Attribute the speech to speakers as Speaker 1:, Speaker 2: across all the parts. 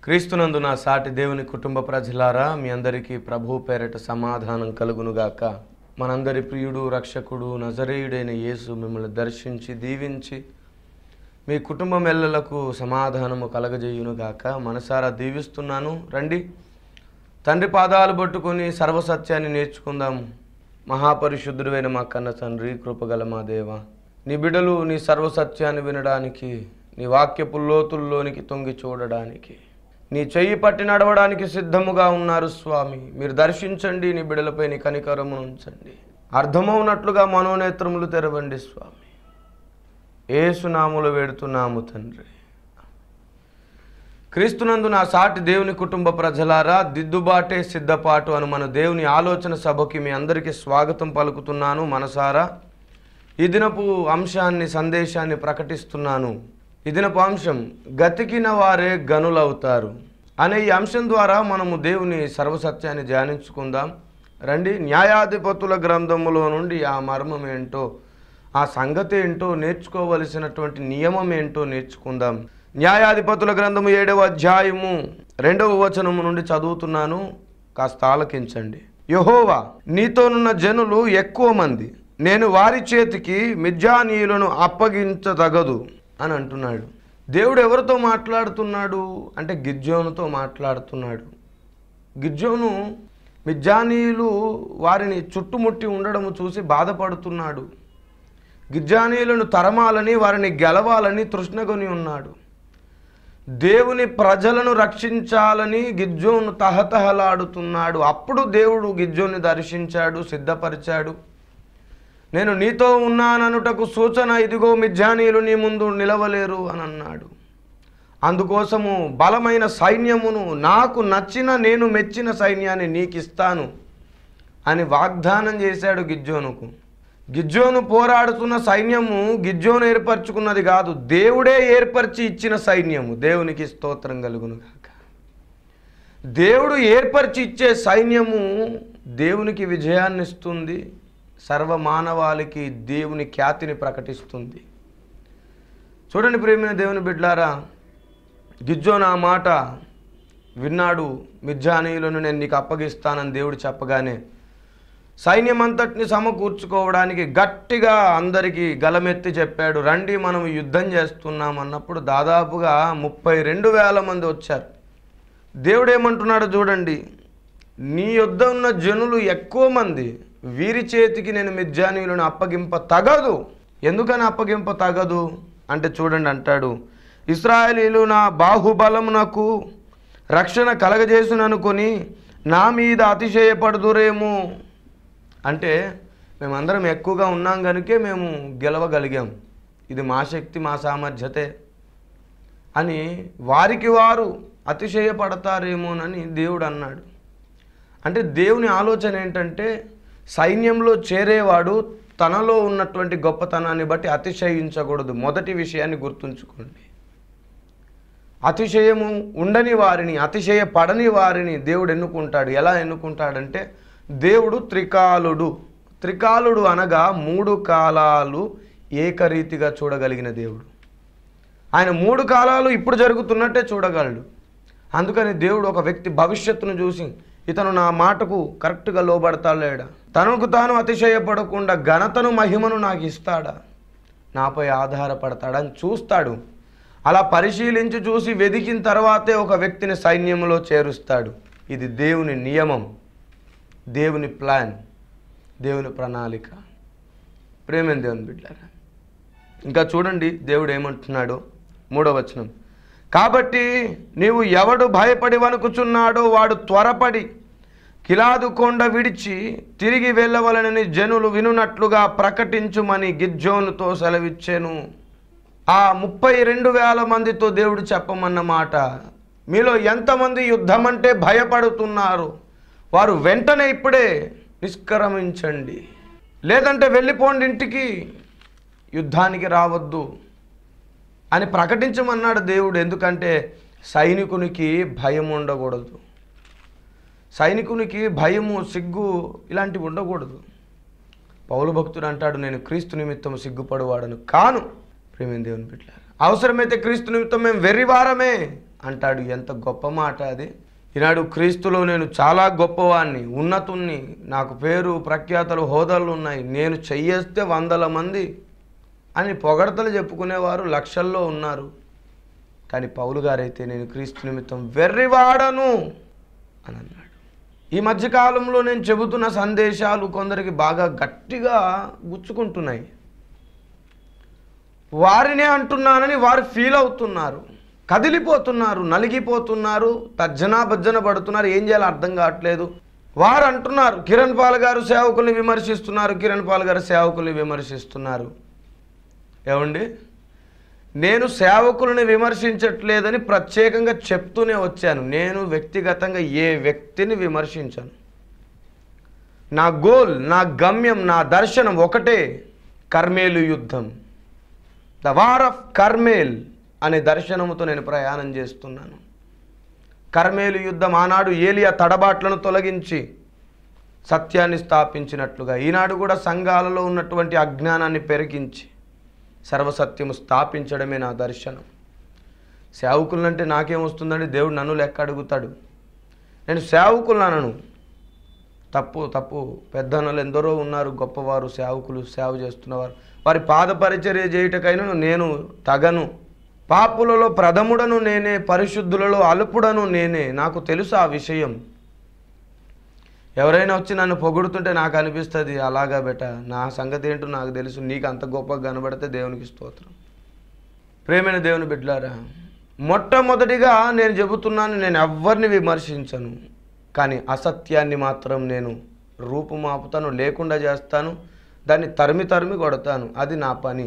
Speaker 1: క్రీస్తునందు నా సాటి దేవుని కుటుంబ ప్రజలారా మీ అందరికీ ప్రభు పేరట సమాధానం కలుగునుగాక మనందరి ప్రియుడు రక్షకుడు నజరేయుడైన యేసు మిమ్మల్ని దర్శించి దీవించి మీ కుటుంబం ఎల్లలకు సమాధానము కలగజేయునుగాక మనసారా దీవిస్తున్నాను రండి తండ్రి పాదాలు పట్టుకొని సర్వసత్యాన్ని నేర్చుకుందాం మహాపరిశుద్ధుడైన మా కన్న తండ్రి కృపగల మా దేవ నీ బిడ్డలు నీ సర్వసత్యాన్ని వినడానికి నీ వాక్యపు లోతుల్లోనికి తొంగి చూడడానికి నీ చెయ్యి పట్టి నడవడానికి సిద్ధముగా ఉన్నారు స్వామి మీరు దర్శించండి నీ బిడ్డలపై నీ కనికరమును ఉంచండి అర్థమవునట్లుగా మనోనేత్రములు తెరవండి స్వామి ఏసునాములు వేడుతున్నాము తండ్రి క్రీస్తునందు నా సాటి దేవుని కుటుంబ ప్రజలారా దిద్దుబాటే సిద్ధపాటు అను మన దేవుని ఆలోచన సభకి మీ అందరికీ స్వాగతం పలుకుతున్నాను మనసారా ఈ దినపు అంశాన్ని సందేశాన్ని ప్రకటిస్తున్నాను ఈ దినపు అంశం గతికిన వారే గనులవుతారు అనే ఈ అంశం ద్వారా మనము దేవుని సర్వసత్యాన్ని ధ్యానించుకుందాం రండి న్యాయాధిపతుల గ్రంథములో నుండి ఆ మర్మం ఏంటో ఆ సంగతి ఏంటో నేర్చుకోవలసినటువంటి నియమం ఏంటో నేర్చుకుందాం న్యాయాధిపతుల గ్రంథము ఏడవ అధ్యాయము రెండవ వచనము నుండి చదువుతున్నాను కాస్త ఆలకించండి యహోవా నీతోనున్న జనులు ఎక్కువ మంది నేను వారి చేతికి మిజ్జానీయులను అప్పగించదగదు అని అంటున్నాడు దేవుడు ఎవరితో మాట్లాడుతున్నాడు అంటే గిజ్జోనుతో మాట్లాడుతున్నాడు గిజ్జోను మిజ్జానీయులు వారిని చుట్టుముట్టి ఉండడము చూసి బాధపడుతున్నాడు గిజ్జానీయులను తరమాలని వారిని గెలవాలని తృష్ణగొని ఉన్నాడు దేవుని ప్రజలను రక్షించాలని గిజ్జోను తహతహలాడుతున్నాడు అప్పుడు దేవుడు గిజ్జోని దర్శించాడు సిద్ధపరిచాడు నేను నీతో ఉన్నాననుటకు సూచన ఇదిగో మిజ్జానీయులు నీ ముందు నిలవలేరు అని అన్నాడు అందుకోసము బలమైన సైన్యమును నాకు నచ్చిన నేను మెచ్చిన సైన్యాన్ని నీకు ఇస్తాను అని వాగ్దానం చేశాడు గిజ్జోనుకు గిజ్జోను పోరాడుతున్న సైన్యము గిజ్జోను ఏర్పరచుకున్నది కాదు దేవుడే ఏర్పరిచి ఇచ్చిన సైన్యము దేవునికి స్తోత్రం కలుగును గాక దేవుడు ఏర్పరిచి ఇచ్చే సైన్యము దేవునికి విజయాన్ని ఇస్తుంది సర్వమానవాళికి దేవుని ఖ్యాతిని ప్రకటిస్తుంది చూడండి ప్రేమైన దేవుని బిడ్లారా గిజ్జోన్ ఆ మాట విన్నాడు మిర్జానీయులను నేను నీకు అప్పగిస్తానని దేవుడు చెప్పగానే సైన్యం అంతటిని సమకూర్చుకోవడానికి గట్టిగా అందరికీ గలమెత్తి చెప్పాడు రండి మనం యుద్ధం చేస్తున్నాం అన్నప్పుడు దాదాపుగా ముప్పై రెండు వేల మంది వచ్చారు దేవుడు ఏమంటున్నాడు చూడండి నీ యొద్ద ఉన్న జనులు ఎక్కువ మంది వీరి చేతికి నేను మిర్జానీయులను అప్పగింప తగదు ఎందుకని అప్పగింప తగదు అంటే చూడండి అంటాడు ఇస్రాయలీలు నా బాహుబలమునకు రక్షణ కలగజేసుననుకొని నా మీద అతిశయపడుదురేమో అంటే మేమందరం ఎక్కువగా ఉన్నాం కనుకే మేము గెలవగలిగాం ఇది మా శక్తి మా సామర్థ్యతే అని వారికి వారు అతిశయపడతారేమోనని దేవుడు అన్నాడు అంటే దేవుని ఆలోచన ఏంటంటే సైన్యంలో చేరేవాడు తనలో ఉన్నటువంటి గొప్పతనాన్ని బట్టి అతిశయించకూడదు మొదటి విషయాన్ని గుర్తుంచుకోండి అతిశయము ఉండని వారిని అతిశయపడని వారిని దేవుడు ఎన్నుకుంటాడు ఎలా ఎన్నుకుంటాడంటే దేవుడు త్రికాలుడు త్రికాలుడు అనగా మూడు కాలాలు ఏకరీతిగా చూడగలిగిన దేవుడు ఆయన మూడు కాలాలు ఇప్పుడు జరుగుతున్నట్టే చూడగలడు అందుకని దేవుడు ఒక వ్యక్తి భవిష్యత్తును చూసి ఇతను నా మాటకు కరెక్ట్గా లోబడతాలేడా తనకు తాను అతిశయపడకుండా ఘనతను మహిమను నాకు ఇస్తాడా నాపై ఆధారపడతాడని చూస్తాడు అలా పరిశీలించి చూసి వెదికిన తర్వాతే ఒక వ్యక్తిని సైన్యంలో చేరుస్తాడు ఇది దేవుని నియమం దేవుని ప్లాన్ దేవుని ప్రణాళిక ప్రేమేం దేవుని బిడ్డారా ఇంకా చూడండి దేవుడు ఏమంటున్నాడు మూడవ వచనం కాబట్టి నీవు ఎవడు భయపడి వణుకుచున్నాడో వాడు త్వరపడి కిలాదు కొండ విడిచి తిరిగి వెళ్ళవలనని జనులు వినునట్లుగా ప్రకటించుమని గిజ్జోనుతో సెలవిచ్చాను ఆ ముప్పై రెండు వేల మందితో దేవుడు చెప్పమన్న మాట మీలో ఎంతమంది యుద్ధం అంటే భయపడుతున్నారు వారు వెంటనే ఇప్పుడే నిష్క్రమించండి లేదంటే వెళ్ళిపోండి ఇంటికి యుద్ధానికి రావద్దు అని ప్రకటించమన్నాడు దేవుడు ఎందుకంటే సైనికునికి భయం ఉండకూడదు సైనికునికి భయము సిగ్గు ఇలాంటివి ఉండకూడదు పౌలు భక్తుడు అంటాడు నేను క్రీస్తు నిమిత్తం సిగ్గుపడువాడను కాను ప్రేమ దేవుని బిడ్డారు అవసరమైతే క్రీస్తు నిమిత్తం మేము వెర్రివారమే అంటాడు ఎంత గొప్ప మాట అది ఈనాడు క్రీస్తులో నేను చాలా గొప్పవాణ్ణి ఉన్నతుణ్ణి నాకు పేరు ప్రఖ్యాతలు హోదాలు ఉన్నాయి నేను చెయ్యేస్తే వందల మంది అని పొగడతలు చెప్పుకునేవారు లక్షల్లో ఉన్నారు కానీ పౌలు గారైతే నేను క్రీస్తు నిమిత్తం వెర్రివాడను అని అన్నాడు ఈ మధ్యకాలంలో నేను చెబుతున్న సందేశాలు కొందరికి బాగా గట్టిగా గుచ్చుకుంటున్నాయి వారినే అంటున్నానని వారు ఫీల్ అవుతున్నారు కదిలిపోతున్నారు నలిగిపోతున్నారు తర్జనా భజ్జన పడుతున్నారు ఏం చేయాలో అర్థం కావట్లేదు వారు అంటున్నారు కిరణ్ పాల్ గారు సేవకుల్ని విమర్శిస్తున్నారు కిరణ్ పాల్ గారు సేవకుల్ని విమర్శిస్తున్నారు ఏమండి నేను సేవకులను విమర్శించట్లేదని ప్రత్యేకంగా చెప్తూనే వచ్చాను నేను వ్యక్తిగతంగా ఏ వ్యక్తిని విమర్శించను నా గోల్ నా గమ్యం నా దర్శనం ఒకటే కర్మేలు యుద్ధం ద వార్ ఆఫ్ కర్మేల్ అనే దర్శనముతో నేను ప్రయాణం చేస్తున్నాను కర్మేలు యుద్ధం ఆనాడు ఏలియా తడబాట్లను తొలగించి సత్యాన్ని స్థాపించినట్లుగా ఈనాడు కూడా సంఘాలలో ఉన్నటువంటి అజ్ఞానాన్ని పెరిగించి సర్వసత్యము స్థాపించడమే నా దర్శనం సేవకులంటే నాకేమొస్తుందండి దేవుడు నన్ను లెక్క అడుగుతాడు నేను సేవకులనను తప్పు తప్పు పెద్దన్నలు ఎందరో ఉన్నారు గొప్పవారు సేవకులు సేవ చేస్తున్నవారు వారి పాద పరిచర్య చేయుటకైనా నేను తగను పాపులలో ప్రథముడను నేనే పరిశుద్ధులలో అల్పుడను నేనే నాకు తెలుసు ఆ విషయం ఎవరైనా వచ్చి నన్ను పొగుడుతుంటే నాకు అనిపిస్తుంది అలాగా బెట నా సంగతి ఏంటో నాకు తెలుసు నీకు అంత గొప్పగా కనబడితే దేవునికి స్తోత్రం ప్రేమైన దేవుని బిడ్డలారా మొట్టమొదటిగా నేను చెబుతున్నాను నేను ఎవ్వరిని విమర్శించను కానీ అసత్యాన్ని మాత్రం నేను రూపుమాపుతాను లేకుండా చేస్తాను దాన్ని తరిమి తరిమి కొడతాను అది నా పని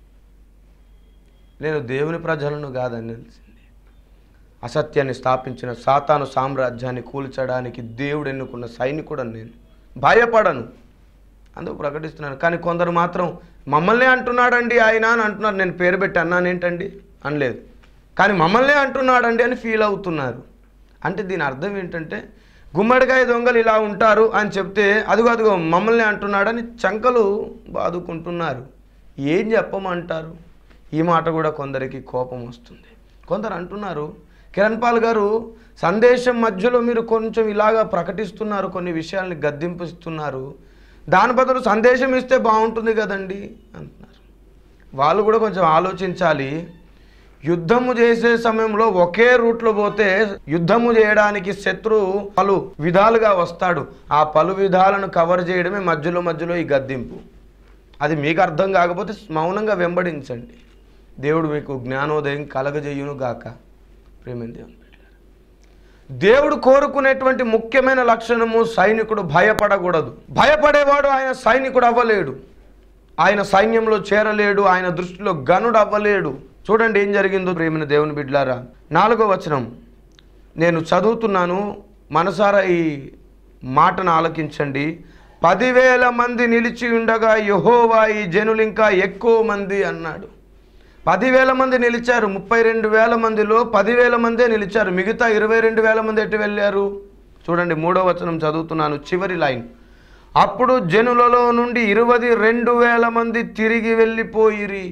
Speaker 1: నేను దేవుని ప్రజలను కాదని తెలిసింది అసత్యాన్ని స్థాపించిన సాతాను సామ్రాజ్యాన్ని కూల్చడానికి దేవుడు ఎన్నుకున్న సైనికుడను నేను భయపడను అందుకు ప్రకటిస్తున్నాను కానీ కొందరు మాత్రం మమ్మల్నే అంటున్నాడండి ఆయన అని అంటున్నారు నేను పేరు పెట్టి అన్నానేంటండి అనలేదు కానీ మమ్మల్నే అంటున్నాడండి అని ఫీల్ అవుతున్నారు అంటే దీని అర్థం ఏంటంటే గుమ్మడికాయ దొంగలు ఇలా ఉంటారు అని చెప్తే అదిగో అదిగో మమ్మల్ని అంటున్నాడని చంకలు బాదుకుంటున్నారు ఏం చెప్పమంటారు ఈ మాట కూడా కొందరికి కోపం వస్తుంది కొందరు అంటున్నారు కిరణ్ పాల్ గారు సందేశం మధ్యలో మీరు కొంచెం ఇలాగా ప్రకటిస్తున్నారు కొన్ని విషయాల్ని గద్దింపిస్తున్నారు దాని బదులు సందేశం ఇస్తే బాగుంటుంది కదండి అంటున్నారు వాళ్ళు కూడా కొంచెం ఆలోచించాలి యుద్ధము చేసే సమయంలో ఒకే రూట్లో పోతే యుద్ధము చేయడానికి శత్రువు పలు విధాలుగా వస్తాడు ఆ పలు విధాలను కవర్ చేయడమే మధ్యలో మధ్యలో ఈ గద్దింపు అది మీకు అర్థం కాకపోతే మౌనంగా వెంబడించండి దేవుడు మీకు జ్ఞానోదయం కలగజేయును గాక ప్రేమ దేవుని బిడ్డలారా. దేవుడు కోరుకునేటువంటి ముఖ్యమైన లక్షణము సైనికుడు భయపడకూడదు భయపడేవాడు ఆయన సైనికుడు అవ్వలేడు ఆయన సైన్యంలో చేరలేడు ఆయన దృష్టిలో గనుడు అవ్వలేడు చూడండి ఏం జరిగిందో ప్రేమిన దేవుని బిడ్లారా నాలుగో వచనం నేను చదువుతున్నాను మనసారా ఈ మాటను ఆలకించండి పదివేల మంది నిలిచి ఉండగా యహోవా ఈ జనులు ఇంకా ఎక్కువ మంది అన్నాడు పదివేల మంది నిలిచారు ముప్పై రెండు వేల మందిలో పదివేల మందే నిలిచారు మిగతా ఇరవై రెండు వేల మంది ఎటు వెళ్ళారు చూడండి మూడో వచనం చదువుతున్నాను చివరి లైన్ అప్పుడు జనులలో నుండి ఇరవై రెండు వేల మంది తిరిగి వెళ్ళిపోయిరి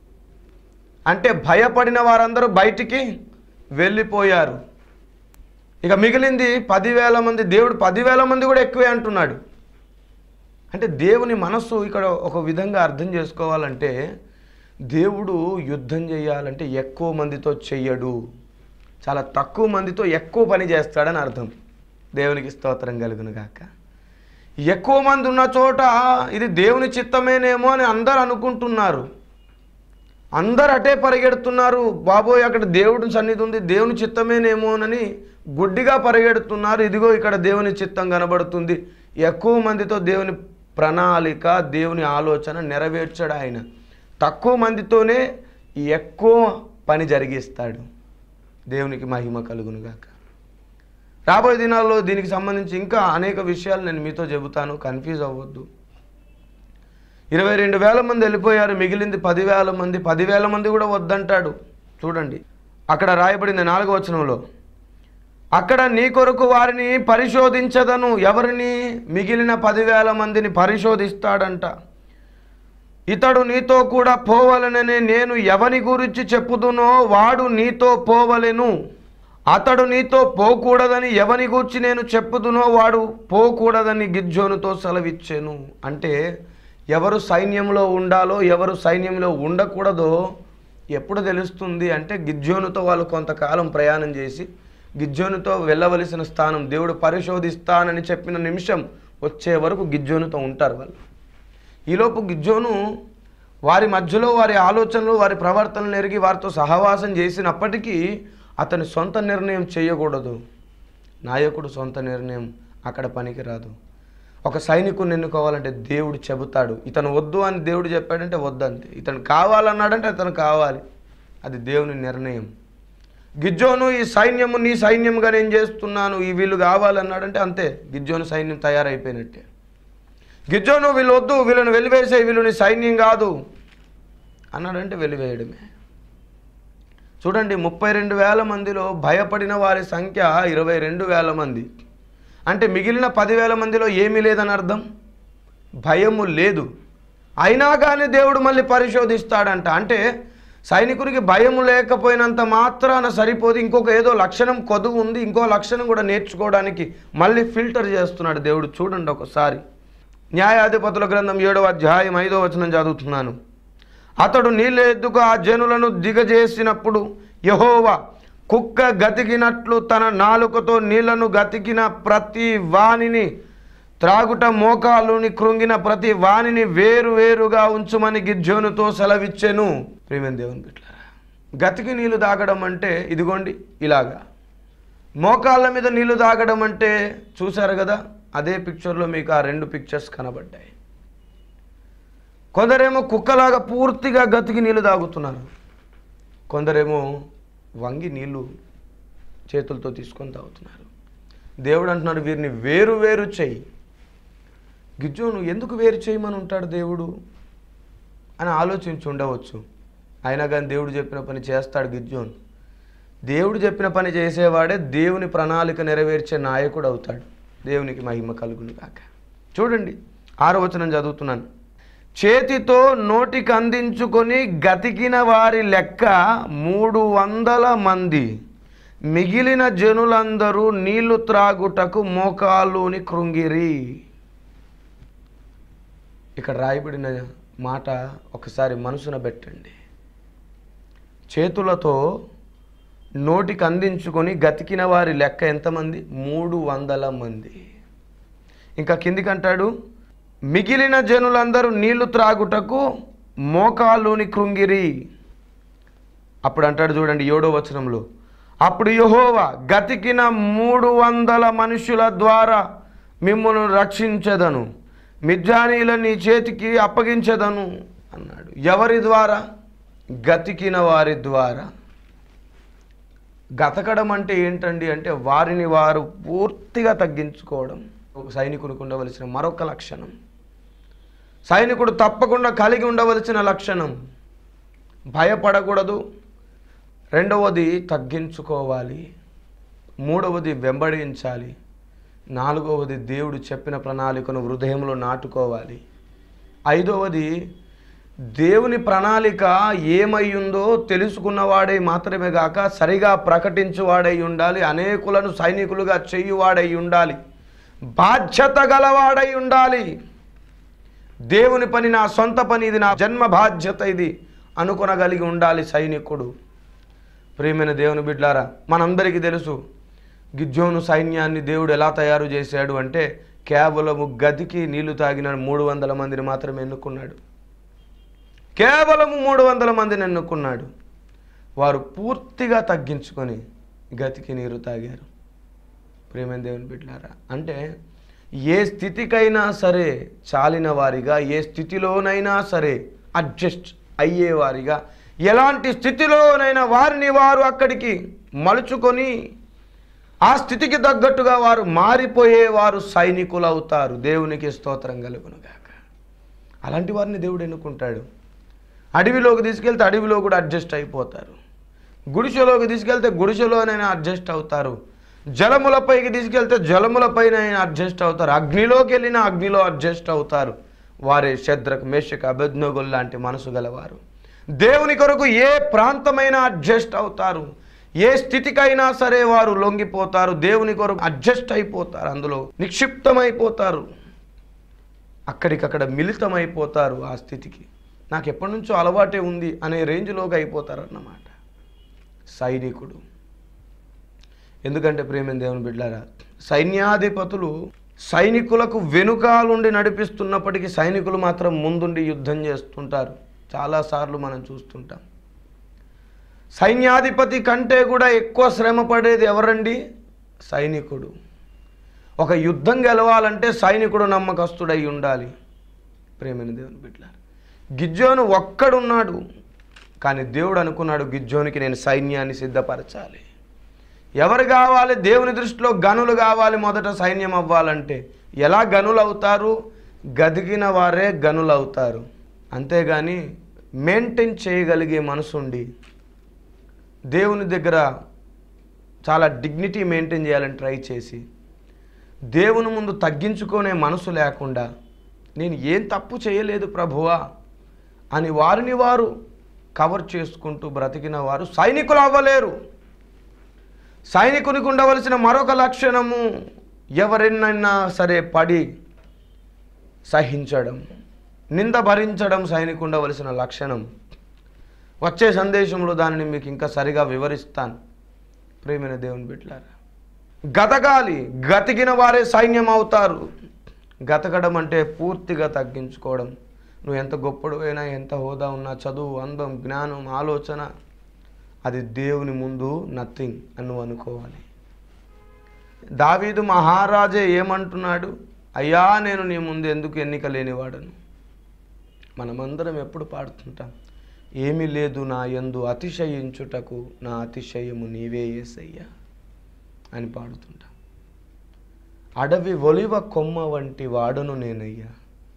Speaker 1: అంటే భయపడిన వారందరూ బయటికి వెళ్ళిపోయారు ఇక మిగిలింది పదివేల మంది దేవుడు పదివేల మంది కూడా ఎక్కువే అంటున్నాడు అంటే దేవుని మనస్సు ఇక్కడ ఒక విధంగా అర్థం చేసుకోవాలంటే దేవుడు యుద్ధం చేయాలంటే ఎక్కువ మందితో చెయ్యడు చాలా తక్కువ మందితో ఎక్కువ పని చేస్తాడని అర్థం దేవునికి స్తోత్రం కలుగును గాక ఎక్కువ మంది ఉన్న చోట ఇది దేవుని చిత్తమేనేమో అని అందరు అనుకుంటున్నారు అందరు అటే పరిగెడుతున్నారు బాబోయ్ అక్కడ దేవుడి సన్నిధి ఉంది దేవుని చిత్తమేనేమోనని గుడ్డిగా పరిగెడుతున్నారు ఇదిగో ఇక్కడ దేవుని చిత్తం కనబడుతుంది ఎక్కువ మందితో దేవుని ప్రణాళిక దేవుని ఆలోచన నెరవేర్చాడు ఆయన తక్కువ మందితోనే ఎక్కువ పని జరిగిస్తాడు దేవునికి మహిమ కలుగునుగాక రాబోయే దినాల్లో దీనికి సంబంధించి ఇంకా అనేక విషయాలు నేను మీతో చెబుతాను కన్ఫ్యూజ్ అవ్వద్దు ఇరవై రెండు వేల మంది వెళ్ళిపోయారు మిగిలింది పదివేల మంది పదివేల మంది కూడా వద్దంటాడు చూడండి అక్కడ రాయబడింది నాలుగో వచనంలో అక్కడ నీ కొరకు వారిని పరిశోధించదను ఎవరిని మిగిలిన పదివేల మందిని పరిశోధిస్తాడంట ఇతడు నీతో కూడా పోవలనని నేను ఎవని గురించి చెప్పుదునో వాడు నీతో పోవలెను అతడు నీతో పోకూడదని ఎవని గూర్చి నేను చెప్పుదునో వాడు పోకూడదని గిజ్జోనుతో సెలవిచ్చాను అంటే ఎవరు సైన్యంలో ఉండాలో ఎవరు సైన్యంలో ఉండకూడదో ఎప్పుడు తెలుస్తుంది అంటే గిజ్జోనుతో వాళ్ళు కొంతకాలం ప్రయాణం చేసి గిజ్జోనుతో వెళ్ళవలసిన స్థానం దేవుడు పరిశోధిస్తానని చెప్పిన నిమిషం వచ్చే వరకు గిజ్జోనుతో ఉంటారు వాళ్ళు ఈలోపు గిజ్జోను వారి మధ్యలో వారి ఆలోచనలు వారి ప్రవర్తనలు ఎరిగి వారితో సహవాసం చేసినప్పటికీ అతని సొంత నిర్ణయం చేయకూడదు నాయకుడు సొంత నిర్ణయం అక్కడ పనికిరాదు ఒక సైనికుని ఎన్నుకోవాలంటే దేవుడు చెబుతాడు ఇతను వద్దు అని దేవుడు చెప్పాడంటే వద్దంతే ఇతను కావాలన్నాడంటే అతను కావాలి అది దేవుని నిర్ణయం గిజ్జోను ఈ సైన్యము నీ సైన్యంగా నేను చేస్తున్నాను ఈ వీళ్ళు కావాలన్నాడంటే అంతే గిజ్జోను సైన్యం తయారైపోయినట్టే గిజ్జోను వీళ్ళు వద్దు వీళ్ళని వెలివేసే వీళ్ళు నీ సైన్యం కాదు అన్నాడంటే వెలివేయడమే చూడండి ముప్పై రెండు వేల మందిలో భయపడిన వారి సంఖ్య ఇరవై రెండు వేల మంది అంటే మిగిలిన పదివేల మందిలో ఏమీ లేదని అర్థం భయము లేదు అయినా కానీ దేవుడు మళ్ళీ పరిశోధిస్తాడంట అంటే సైనికునికి భయము లేకపోయినంత మాత్రాన సరిపోదు ఇంకొక ఏదో లక్షణం కొదువు ఉంది ఇంకో లక్షణం కూడా నేర్చుకోవడానికి మళ్ళీ ఫిల్టర్ చేస్తున్నాడు దేవుడు చూడండి ఒకసారి న్యాయాధిపతుల గ్రంథం ఏడవ అధ్యాయం ఐదో వచనం చదువుతున్నాను అతడు నీళ్ళ ఎద్దుకు ఆ జనులను దిగజేసినప్పుడు యహోవా కుక్క గతికినట్లు తన నాలుకతో నీళ్లను గతికిన ప్రతి వానిని త్రాగుట మోకాలుని కృంగిన ప్రతి వానిని వేరు వేరుగా ఉంచుమని గిజ్జోనుతో సెలవిచ్చెను ప్రేమేం దేవుని బిడ్డలారా గతికి నీళ్లు తాగడం అంటే ఇదిగోండి ఇలాగా మోకాళ్ళ మీద నీళ్లు తాగడం అంటే చూశారు కదా అదే పిక్చర్లో మీకు ఆ రెండు పిక్చర్స్ కనబడ్డాయి కొందరేమో కుక్కలాగా పూర్తిగా గతికి నీళ్లు తాగుతున్నారు కొందరేమో వంగి నీళ్లు చేతులతో తీసుకొని తాగుతున్నారు దేవుడు అంటున్నాడు వీరిని వేరు వేరు చేయి గిజ్జోను ఎందుకు వేరు చేయమని ఉంటాడు దేవుడు అని ఆలోచించి ఉండవచ్చు అయినా కానీ దేవుడు చెప్పిన పని చేస్తాడు గిజ్జోను దేవుడు చెప్పిన పని చేసేవాడే దేవుని ప్రణాళిక నెరవేర్చే నాయకుడు అవుతాడు దేవునికి మహిమ కలుగును కాక చూడండి ఆరో వచనం చదువుతున్నాను చేతితో నోటికి అందించుకొని గతికిన వారి లెక్క మూడు వందల మంది మిగిలిన జనులందరూ నీళ్లు త్రాగుటకు మోకాలుని కృంగిరి ఇక్కడ రాయబడిన మాట ఒకసారి మనసున పెట్టండి చేతులతో నోటికి అందించుకొని గతికిన వారి లెక్క ఎంతమంది మూడు వందల మంది ఇంకా కిందికంటాడు మిగిలిన జనులందరూ నీళ్లు త్రాగుటకు మోకాలుని కృంగిరి అప్పుడు అంటాడు చూడండి ఏడో వచనంలో అప్పుడు యహోవా గతికిన మూడు వందల మనుషుల ద్వారా మిమ్మల్ని రక్షించదను మిజ్జానీల నీ చేతికి అప్పగించదను అన్నాడు ఎవరి ద్వారా గతికిన వారి ద్వారా గతకడం అంటే ఏంటండి అంటే వారిని వారు పూర్తిగా తగ్గించుకోవడం ఒక సైనికునికి ఉండవలసిన మరొక లక్షణం సైనికుడు తప్పకుండా కలిగి ఉండవలసిన లక్షణం భయపడకూడదు రెండవది తగ్గించుకోవాలి మూడవది వెంబడించాలి నాలుగవది దేవుడు చెప్పిన ప్రణాళికను హృదయంలో నాటుకోవాలి ఐదవది దేవుని ప్రణాళిక ఏమయ్యుందో తెలుసుకున్నవాడై మాత్రమే గాక సరిగా ప్రకటించువాడై ఉండాలి అనేకులను సైనికులుగా చేయువాడై ఉండాలి బాధ్యత గలవాడై ఉండాలి దేవుని పని నా సొంత పని ఇది నా జన్మ బాధ్యత ఇది అనుకొనగలిగి ఉండాలి సైనికుడు ప్రియమైన దేవుని బిడ్లారా మనందరికీ తెలుసు గిజ్జోను సైన్యాన్ని దేవుడు ఎలా తయారు చేశాడు అంటే కేవలము గదికి నీళ్లు తాగిన మూడు వందల మందిని మాత్రమే ఎన్నుకున్నాడు కేవలము మూడు వందల మందిని ఎన్నుకున్నాడు వారు పూర్తిగా తగ్గించుకొని గతికి నీరు తాగారు ప్రేమైన దేవుని బిడ్డారా అంటే ఏ స్థితికైనా సరే చాలిన వారిగా ఏ స్థితిలోనైనా సరే అడ్జస్ట్ అయ్యేవారిగా ఎలాంటి స్థితిలోనైనా వారిని వారు అక్కడికి మలుచుకొని ఆ స్థితికి తగ్గట్టుగా వారు మారిపోయేవారు సైనికులు అవుతారు దేవునికి స్తోత్రం కలుగునుగాక అలాంటి వారిని దేవుడు ఎన్నుకుంటాడు అడవిలోకి తీసుకెళ్తే అడవిలో కూడా అడ్జస్ట్ అయిపోతారు గుడిసెలోకి తీసుకెళ్తే గుడిసెలోనైనా అడ్జస్ట్ అవుతారు జలములపైకి తీసుకెళ్తే జలములపైనైనా అడ్జస్ట్ అవుతారు అగ్నిలోకి వెళ్ళినా అగ్నిలో అడ్జస్ట్ అవుతారు వారే శద్రకు మేషక అభిజ్ఞగుల్ లాంటి మనసు గలవారు దేవుని కొరకు ఏ ప్రాంతమైనా అడ్జస్ట్ అవుతారు ఏ స్థితికైనా సరే వారు లొంగిపోతారు దేవుని కొరకు అడ్జస్ట్ అయిపోతారు అందులో నిక్షిప్తమైపోతారు అక్కడికక్కడ మిళితమైపోతారు ఆ స్థితికి నాకు ఎప్పటి నుంచో అలవాటే ఉంది అనే రేంజ్లోకి అయిపోతారు అన్నమాట సైనికుడు ఎందుకంటే ప్రేమ దేవుని బిడ్డారా సైన్యాధిపతులు సైనికులకు వెనుకాలుండి నడిపిస్తున్నప్పటికీ సైనికులు మాత్రం ముందుండి యుద్ధం చేస్తుంటారు చాలాసార్లు మనం చూస్తుంటాం సైన్యాధిపతి కంటే కూడా ఎక్కువ శ్రమ పడేది ఎవరండి సైనికుడు ఒక యుద్ధం గెలవాలంటే సైనికుడు నమ్మకస్తుడై ఉండాలి ప్రేమని దేవుని బిడ్డలారు గిజ్జోను ఒక్కడున్నాడు కానీ దేవుడు అనుకున్నాడు గిజ్జోనికి నేను సైన్యాన్ని సిద్ధపరచాలి ఎవరు కావాలి దేవుని దృష్టిలో గనులు కావాలి మొదట సైన్యం అవ్వాలంటే ఎలా గనులు అవుతారు గదిగిన వారే గనులు అవుతారు అంతేగాని మెయింటైన్ చేయగలిగే మనసుండి దేవుని దగ్గర చాలా డిగ్నిటీ మెయింటైన్ చేయాలని ట్రై చేసి దేవుని ముందు తగ్గించుకునే మనసు లేకుండా నేను ఏం తప్పు చేయలేదు ప్రభువా అని వారిని వారు కవర్ చేసుకుంటూ బ్రతికిన వారు సైనికులు అవ్వలేరు సైనికునికి ఉండవలసిన మరొక లక్షణము ఎవరినైనా సరే పడి సహించడం నింద భరించడం సైనికు ఉండవలసిన లక్షణం వచ్చే సందేశంలో దానిని మీకు ఇంకా సరిగా వివరిస్తాను ప్రేమైన దేవుని బిడ్డలారా గతగాలి గతికిన వారే సైన్యం అవుతారు గతకడం అంటే పూర్తిగా తగ్గించుకోవడం నువ్వు ఎంత గొప్పడు అయినా ఎంత హోదా ఉన్నా చదువు అందం జ్ఞానం ఆలోచన అది దేవుని ముందు నథింగ్ అని నువ్వు అనుకోవాలి దావీదు మహారాజే ఏమంటున్నాడు అయ్యా నేను నీ ముందు ఎందుకు ఎన్నిక లేనివాడను మనమందరం ఎప్పుడు పాడుతుంటాం ఏమీ లేదు నా యందు అతిశయించుటకు నా అతిశయము నీవే ఏసయ్యా అని పాడుతుంటా అడవి ఒలివ కొమ్మ వంటి వాడును నేనయ్యా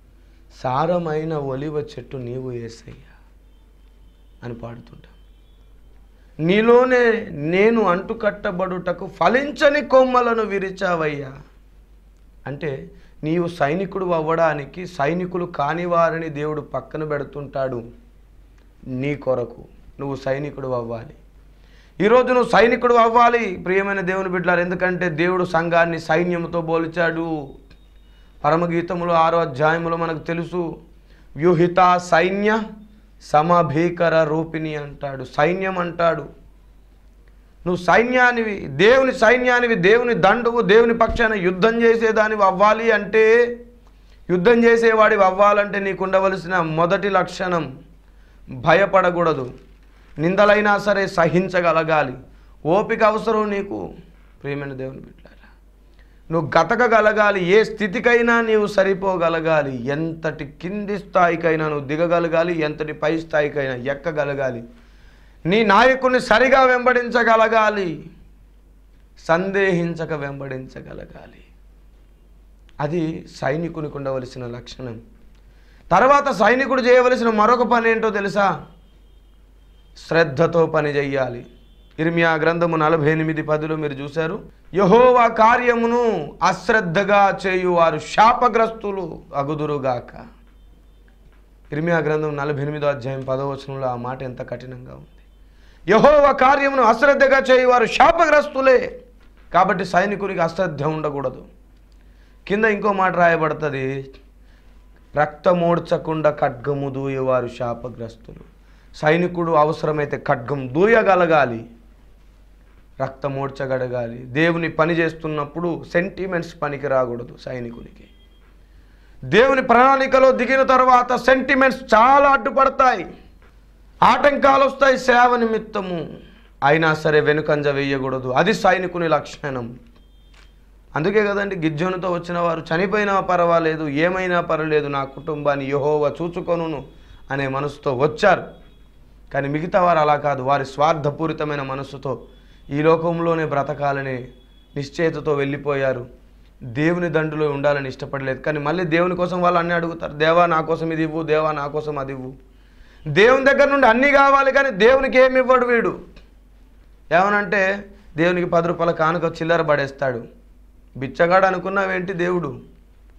Speaker 1: సారమైన ఒలివ చెట్టు నీవు ఏసయ్యా అని పాడుతుంటా నీలోనే నేను అంటుకట్టబడుటకు ఫలించని కొమ్మలను విరిచావయ్యా అంటే నీవు సైనికుడు అవ్వడానికి సైనికులు కాని వారిని దేవుడు పక్కన పెడుతుంటాడు నీ కొరకు నువ్వు సైనికుడు అవ్వాలి ఈరోజు నువ్వు సైనికుడు అవ్వాలి ప్రియమైన దేవుని బిడ్డలారు ఎందుకంటే దేవుడు సంఘాన్ని సైన్యంతో పోల్చాడు పరమగీతములు ఆరో అధ్యాయములో మనకు తెలుసు వ్యూహిత సైన్య సమభీకర రూపిణి అంటాడు సైన్యం అంటాడు నువ్వు సైన్యానివి దేవుని సైన్యానివి దేవుని దండువు దేవుని పక్షాన యుద్ధం చేసేదానివి అవ్వాలి అంటే యుద్ధం చేసేవాడివి అవ్వాలంటే నీకు ఉండవలసిన మొదటి లక్షణం భయపడకూడదు నిందలైనా సరే సహించగలగాలి ఓపిక అవసరం నీకు ప్రియమైన దేవుని బిడ్డారా నువ్వు గతకగలగాలి ఏ స్థితికైనా నీవు సరిపోగలగాలి ఎంతటి కింది స్థాయికైనా నువ్వు దిగగలగాలి ఎంతటి పై స్థాయికైనా ఎక్కగలగాలి నీ నాయకుడిని సరిగా వెంబడించగలగాలి సందేహించక వెంబడించగలగాలి అది సైనికునికి ఉండవలసిన లక్షణం తర్వాత సైనికుడు చేయవలసిన మరొక పని ఏంటో తెలుసా శ్రద్ధతో పని చెయ్యాలి ఇర్మియా గ్రంథము నలభై ఎనిమిది పదిలో మీరు చూశారు యహోవా కార్యమును అశ్రద్ధగా చేయువారు శాపగ్రస్తులు అగుదురుగాక ఇర్మియా గ్రంథం నలభై ఎనిమిదో అధ్యాయం పదవచనంలో ఆ మాట ఎంత కఠినంగా ఉంది యహోవ కార్యమును అశ్రద్ధగా చేయువారు శాపగ్రస్తులే కాబట్టి సైనికునికి అశ్రద్ధ ఉండకూడదు కింద ఇంకో మాట రాయబడుతుంది రక్తమోడ్చకుండా ఖడ్గము దూయేవారు శాపగ్రస్తులు సైనికుడు అవసరమైతే ఖడ్గం దూయగలగాలి రక్తమోడ్చగలగాలి దేవుని పని చేస్తున్నప్పుడు సెంటిమెంట్స్ పనికి రాకూడదు సైనికునికి దేవుని ప్రణాళికలో దిగిన తర్వాత సెంటిమెంట్స్ చాలా అడ్డుపడతాయి ఆటంకాలు వస్తాయి సేవ నిమిత్తము అయినా సరే వెనుకంజ వేయకూడదు అది సైనికుని లక్షణం అందుకే కదండి గిజ్జోనుతో వచ్చిన వారు చనిపోయినా పర్వాలేదు ఏమైనా పర్వాలేదు నా కుటుంబాన్ని యహోవ చూచుకొనును అనే మనసుతో వచ్చారు కానీ మిగతా వారు అలా కాదు వారి స్వార్థపూరితమైన మనస్సుతో ఈ లోకంలోనే బ్రతకాలని నిశ్చయితతో వెళ్ళిపోయారు దేవుని దండులో ఉండాలని ఇష్టపడలేదు కానీ మళ్ళీ దేవుని కోసం వాళ్ళు అన్నీ అడుగుతారు దేవా నా కోసం ఇది ఇవ్వు దేవా నా కోసం అది ఇవ్వు దేవుని దగ్గర నుండి అన్నీ కావాలి కానీ దేవునికి ఏమి ఇవ్వడు వీడు ఏమనంటే దేవునికి పది రూపాయల కానుక చిల్లర పడేస్తాడు బిచ్చగాడు అనుకున్నావేంటి దేవుడు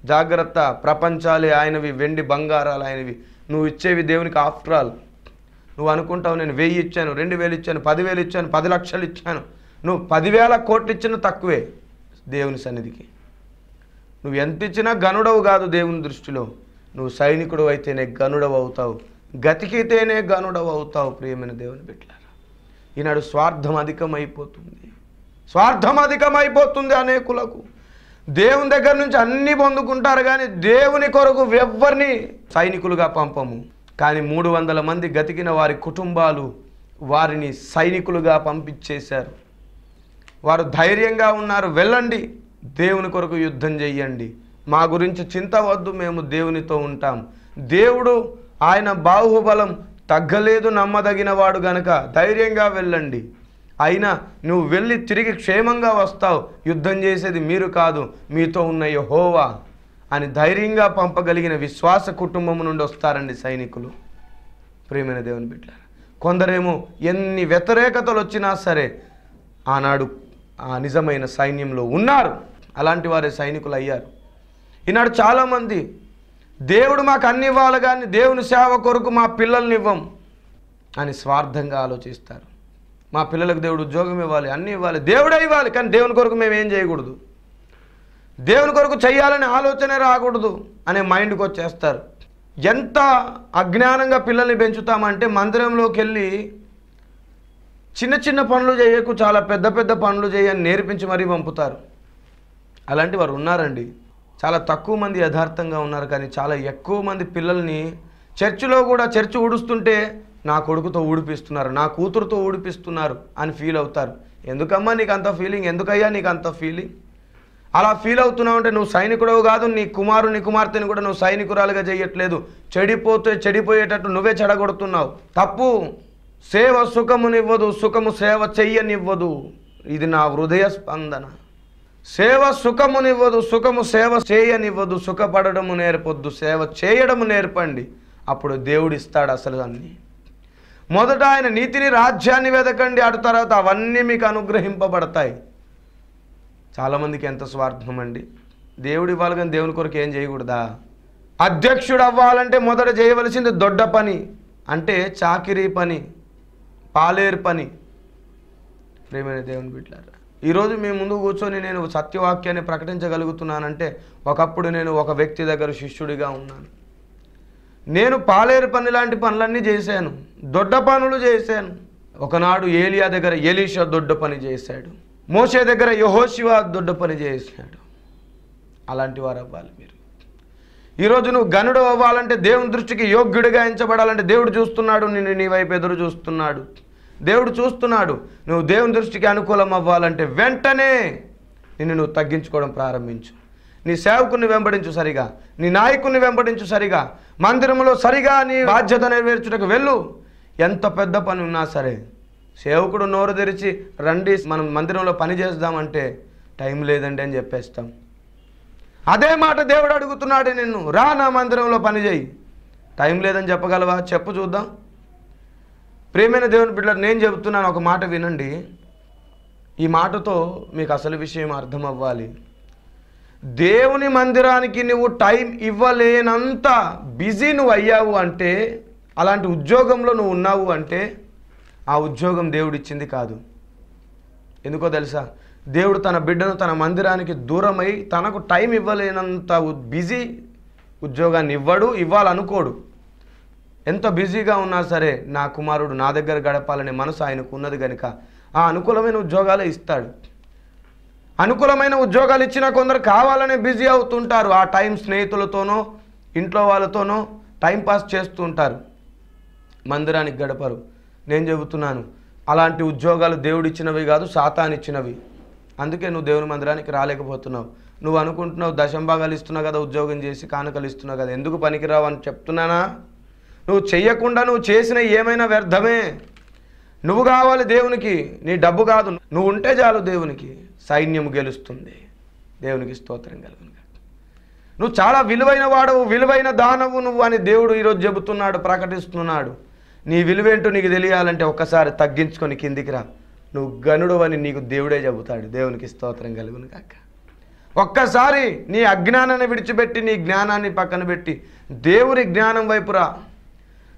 Speaker 1: జాగ్రత్త ప్రపంచాలే ఆయనవి వెండి బంగారాలు ఆయనవి నువ్వు ఇచ్చేవి దేవునికి ఆఫ్టర్ ఆల్ నువ్వు అనుకుంటావు నేను వెయ్యి ఇచ్చాను రెండు వేలు ఇచ్చాను పదివేలు ఇచ్చాను పది లక్షలు ఇచ్చాను నువ్వు పదివేల కోట్లు ఇచ్చినా తక్కువే దేవుని సన్నిధికి నువ్వు ఎంత ఇచ్చినా గనుడవు కాదు దేవుని దృష్టిలో నువ్వు సైనికుడు అయితేనే గనుడవు అవుతావు గతికితేనే గనుడవు అవుతావు ప్రియమైన దేవుని బిడ్డలారా ఈనాడు స్వార్థం అధికమైపోతుంది స్వార్థం అధికమైపోతుంది అనేకులకు దేవుని దగ్గర నుంచి అన్ని పొందుకుంటారు కానీ దేవుని కొరకు ఎవ్వరిని సైనికులుగా పంపము కానీ మూడు వందల మంది గతికిన వారి కుటుంబాలు వారిని సైనికులుగా పంపించేశారు వారు ధైర్యంగా ఉన్నారు వెళ్ళండి దేవుని కొరకు యుద్ధం చెయ్యండి మా గురించి చింత వద్దు మేము దేవునితో ఉంటాం దేవుడు ఆయన బాహుబలం తగ్గలేదు నమ్మదగిన వాడు గనక ధైర్యంగా వెళ్ళండి అయినా నువ్వు వెళ్ళి తిరిగి క్షేమంగా వస్తావు యుద్ధం చేసేది మీరు కాదు మీతో ఉన్న యెహోవా అని ధైర్యంగా పంపగలిగిన విశ్వాస కుటుంబం నుండి వస్తారండి సైనికులు ప్రియమైన దేవుని బిడ్డారు కొందరేమో ఎన్ని వ్యతిరేకతలు వచ్చినా సరే ఆనాడు ఆ నిజమైన సైన్యంలో ఉన్నారు అలాంటి వారే సైనికులు అయ్యారు ఈనాడు చాలామంది దేవుడు మాకు అన్ని ఇవ్వాలి కానీ దేవుని సేవ కొరకు మా పిల్లల్ని ఇవ్వం అని స్వార్థంగా ఆలోచిస్తారు మా పిల్లలకు దేవుడు ఉద్యోగం ఇవ్వాలి అన్నీ ఇవ్వాలి దేవుడే ఇవ్వాలి కానీ దేవుని కొరకు మేము ఏం చేయకూడదు దేవుని కొరకు చేయాలనే ఆలోచనే రాకూడదు అనే మైండ్కి వచ్చేస్తారు ఎంత అజ్ఞానంగా పిల్లల్ని పెంచుతామంటే మందిరంలోకి వెళ్ళి చిన్న చిన్న పనులు చేయకు చాలా పెద్ద పెద్ద పనులు చేయని నేర్పించి మరీ పంపుతారు అలాంటి వారు ఉన్నారండి చాలా తక్కువ మంది యథార్థంగా ఉన్నారు కానీ చాలా ఎక్కువ మంది పిల్లల్ని చర్చిలో కూడా చర్చి ఊడుస్తుంటే నా కొడుకుతో ఊడిపిస్తున్నారు నా కూతురుతో ఊడిపిస్తున్నారు అని ఫీల్ అవుతారు ఎందుకమ్మా నీకు అంత ఫీలింగ్ ఎందుకయ్యా నీకు అంత ఫీలింగ్ అలా ఫీల్ అవుతున్నావు అంటే నువ్వు సైనికుడవు కాదు నీ కుమారు నీ కుమార్తెని కూడా నువ్వు సైనికురాలుగా చేయట్లేదు చెడిపోతే చెడిపోయేటట్టు నువ్వే చెడగొడుతున్నావు తప్పు సేవ సుఖమునివ్వదు సుఖము సేవ చెయ్యనివ్వదు ఇది నా హృదయ స్పందన సేవ సుఖమునివ్వదు సుఖము సేవ చేయనివ్వదు సుఖపడడము నేర్పొద్దు సేవ చేయడము నేర్పండి అప్పుడు దేవుడు ఇస్తాడు అసలు అన్నీ మొదట ఆయన నీతిని రాజ్యాన్ని వెదకండి అటు తర్వాత అవన్నీ మీకు అనుగ్రహింపబడతాయి చాలామందికి ఎంత స్వార్థం అండి దేవుడు ఇవ్వాలి కానీ దేవుని కొరకు ఏం చేయకూడదా అధ్యక్షుడు అవ్వాలంటే మొదట చేయవలసింది దొడ్డ పని అంటే చాకిరీ పని పాలేరు పని ప్రేమైన దేవుని బిడ్డారా ఈరోజు మీ ముందు కూర్చొని నేను సత్యవాక్యాన్ని ప్రకటించగలుగుతున్నానంటే ఒకప్పుడు నేను ఒక వ్యక్తి దగ్గర శిష్యుడిగా ఉన్నాను నేను పాలేరు పని లాంటి పనులన్నీ చేశాను దొడ్డ పనులు చేశాను ఒకనాడు ఏలియా దగ్గర ఎలీషా దొడ్డ పని చేశాడు మోసే దగ్గర యహోశివ దొడ్డ పని చేశాడు అలాంటి వారు అవ్వాలి మీరు ఈరోజు నువ్వు గనుడు అవ్వాలంటే దేవుని దృష్టికి యోగ్యుడిగా ఎంచబడాలంటే దేవుడు చూస్తున్నాడు నిన్ను నీ వైపు ఎదురు చూస్తున్నాడు దేవుడు చూస్తున్నాడు నువ్వు దేవుని దృష్టికి అనుకూలం అవ్వాలంటే వెంటనే నిన్ను నువ్వు తగ్గించుకోవడం ప్రారంభించు నీ సేవకుని వెంబడించు సరిగా నీ నాయకుని వెంబడించు సరిగా మందిరంలో సరిగా నీ బాధ్యత నెరవేర్చుటకు వెళ్ళు ఎంత పెద్ద పని ఉన్నా సరే సేవకుడు నోరు తెరిచి రండి మనం మందిరంలో పని చేద్దామంటే టైం లేదండి అని చెప్పేస్తాం అదే మాట దేవుడు అడుగుతున్నాడు నిన్ను రా నా మందిరంలో పని చేయి టైం లేదని చెప్పగలవా చెప్పు చూద్దాం ప్రేమైన దేవుని బిడ్డలు నేను చెబుతున్నాను ఒక మాట వినండి ఈ మాటతో మీకు అసలు విషయం అర్థం అవ్వాలి దేవుని మందిరానికి నువ్వు టైం ఇవ్వలేనంత బిజీ నువ్వు అయ్యావు అంటే అలాంటి ఉద్యోగంలో నువ్వు ఉన్నావు అంటే ఆ ఉద్యోగం దేవుడిచ్చింది కాదు ఎందుకో తెలుసా దేవుడు తన బిడ్డను తన మందిరానికి దూరమై తనకు టైం ఇవ్వలేనంత ఉ- బిజీ ఉద్యోగాన్ని ఇవ్వడు ఇవ్వాలనుకోడు ఎంత బిజీగా ఉన్నా సరే నా కుమారుడు నా దగ్గర గడపాలనే మనసు ఆయనకు ఉన్నది కనుక ఆ అనుకూలమైన ఉద్యోగాలే ఇస్తాడు అనుకూలమైన ఉద్యోగాలు ఇచ్చిన కొందరు కావాలనే బిజీ అవుతుంటారు ఆ టైం స్నేహితులతోనో ఇంట్లో వాళ్ళతోనో టైం పాస్ చేస్తూ ఉంటారు మందిరానికి గడపరు నేను చెబుతున్నాను అలాంటి ఉద్యోగాలు దేవుడిచ్చినవి కాదు సాతానిచ్చినవి అందుకే నువ్వు దేవుని మందిరానికి రాలేకపోతున్నావు నువ్వు అనుకుంటున్నావు దశంభాగాలు ఇస్తున్నావు కదా ఉద్యోగం చేసి కానుకలు ఇస్తున్నావు కదా ఎందుకు పనికిరావు అని చెప్తున్నానా నువ్వు చెయ్యకుండా నువ్వు చేసిన ఏమైనా వ్యర్థమే నువ్వు కావాలి దేవునికి నీ డబ్బు కాదు నువ్వు ఉంటే చాలు దేవునికి సైన్యం గెలుస్తుంది దేవునికి స్తోత్రం కలుగును గాక. నువ్వు చాలా విలువైన వాడవు విలువైన దానవు నువ్వు అని దేవుడు ఈరోజు చెబుతున్నాడు ప్రకటిస్తున్నాడు నీ విలువేంటో నీకు తెలియాలంటే ఒక్కసారి తగ్గించుకొని కిందికి రా నువ్వు గనుడు అని నీకు దేవుడే చెబుతాడు దేవునికి స్తోత్రం కలుగును కాక ఒక్కసారి నీ అజ్ఞానాన్ని విడిచిపెట్టి నీ జ్ఞానాన్ని పక్కన పెట్టి దేవుని జ్ఞానం వైపు రా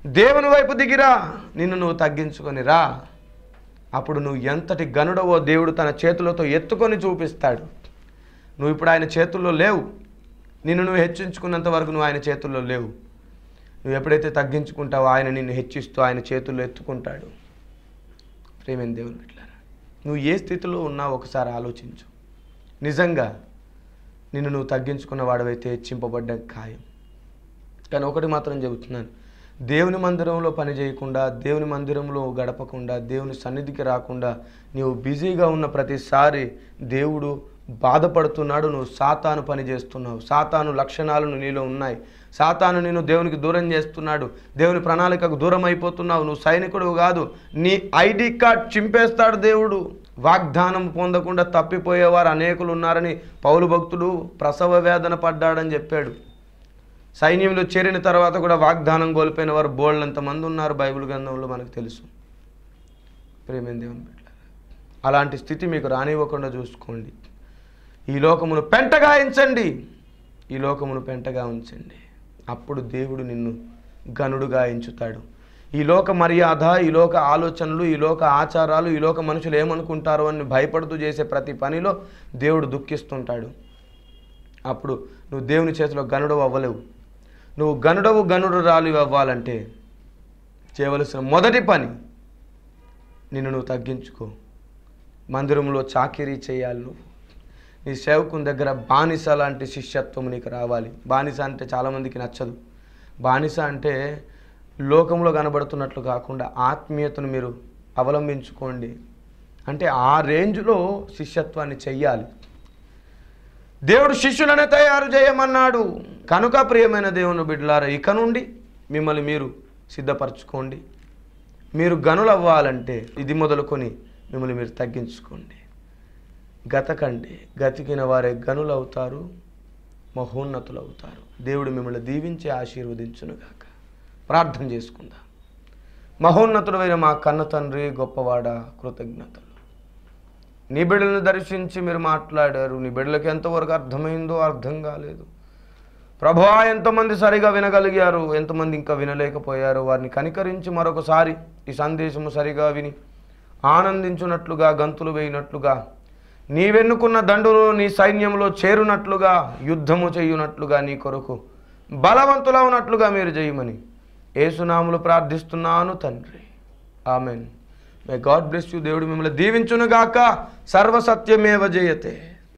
Speaker 1: దేవుని వైపు దిగిరా నిన్ను నువ్వు తగ్గించుకొని రా అప్పుడు నువ్వు ఎంతటి గనుడవో దేవుడు తన చేతులతో ఎత్తుకొని చూపిస్తాడు నువ్వు ఇప్పుడు ఆయన చేతుల్లో లేవు నిన్ను నువ్వు హెచ్చించుకున్నంత వరకు నువ్వు ఆయన చేతుల్లో లేవు నువ్వు ఎప్పుడైతే తగ్గించుకుంటావో ఆయన నిన్ను హెచ్చిస్తూ ఆయన చేతుల్లో ఎత్తుకుంటాడు ప్రేమేం దేవుని బిడ్డలారా నువ్వు ఏ స్థితిలో ఉన్నావు ఒకసారి ఆలోచించు నిజంగా నిన్ను నువ్వు తగ్గించుకున్న వాడవైతే హెచ్చింపబడ్డ ఖాయం కానీ ఒకటి మాత్రం చెబుతున్నాను దేవుని మందిరంలో పని చేయకుండా దేవుని మందిరంలో గడపకుండా దేవుని సన్నిధికి రాకుండా నీవు బిజీగా ఉన్న ప్రతిసారి దేవుడు బాధపడుతున్నాడు నువ్వు సాతాను పని చేస్తున్నావు సాతాను లక్షణాలు నీలో ఉన్నాయి సాతాను నిన్ను దేవునికి దూరం చేస్తున్నాడు దేవుని ప్రణాళికకు దూరం అయిపోతున్నావు నువ్వు సైనికుడు కాదు నీ ఐడి కార్డ్ చింపేస్తాడు దేవుడు వాగ్దానం పొందకుండా తప్పిపోయేవారు అనేకులు ఉన్నారని పౌలు భక్తుడు ప్రసవ వేదన పడ్డాడని చెప్పాడు సైన్యంలో చేరిన తర్వాత కూడా వాగ్దానం కోల్పోయిన వారు బోళ్ళంత మంది ఉన్నారు బైబిల్ గ్రంథంలో మనకు తెలుసు ప్రేమేం దేవుని బిడ్డలారా. అలాంటి స్థితి మీకు రానివ్వకుండా చూసుకోండి ఈ లోకమును పెంటగా ఎంచండి ఈ లోకమును పెంటగా ఉంచండి అప్పుడు దేవుడు నిన్ను గనుడుగా ఎంచుతాడు ఈ లోక మర్యాద ఈ లోక ఆలోచనలు ఈ లోక ఆచారాలు ఈ లోక మనుషులు ఏమనుకుంటారో అని భయపడుతూ చేసే ప్రతి పనిలో దేవుడు దుఃఖిస్తుంటాడు అప్పుడు నువ్వు దేవుని చేతిలో గనుడు అవ్వలేవు నువ్వు గనుడవు గనుడు రాలు అవ్వాలంటే చేయవలసిన మొదటి పని నిన్ను నువ్వు తగ్గించుకో మందిరంలో చాకిరీ చేయాలి నువ్వు నీ సేవకుని దగ్గర బానిస లాంటి శిష్యత్వం నీకు రావాలి బానిస అంటే చాలామందికి నచ్చదు బానిస అంటే లోకంలో కనబడుతున్నట్లు కాకుండా ఆత్మీయతను మీరు అవలంబించుకోండి అంటే ఆ రేంజ్లో శిష్యత్వాన్ని చెయ్యాలి దేవుడు శిష్యులనే తయారు చేయమన్నాడు కనుక ప్రియమైన దేవుని బిడ్డలారా ఇక నుండి మిమ్మల్ని మీరు సిద్ధపరచుకోండి మీరు గనులు అవ్వాలంటే ఇది మొదలుకొని మిమ్మల్ని మీరు తగ్గించుకోండి గతకండి గతికిన వారే గనులు అవుతారు మహోన్నతులు అవుతారు దేవుడు మిమ్మల్ని దీవించి ఆశీర్వదించునుగాక ప్రార్థన చేసుకుందాం మహోన్నతుడైన మా కన్న తండ్రి గొప్పవాడ కృతజ్ఞతలు నీ బిడ్డలను దర్శించి మీరు మాట్లాడారు నీ బిడ్డలకు ఎంతవరకు అర్థమైందో అర్థం కాలేదు ప్రభువా ఎంతమంది సరిగా వినగలిగారు ఎంతమంది ఇంకా వినలేకపోయారు వారిని కనికరించి మరొకసారి ఈ సందేశము సరిగా విని ఆనందించున్నట్లుగా గంతులు వేయినట్లుగా నీవెన్నుకున్న దండులో నీ సైన్యంలో చేరునట్లుగా యుద్ధము చేయునట్లుగా నీ కొరకు బలవంతులా ఉన్నట్లుగా మీరు చేయమని ఏసునాములు ప్రార్థిస్తున్నాను తండ్రి amen may God bless you దేవుడు మిమ్మల్ని దీవించునుగాక సర్వసత్యమేవ జయతే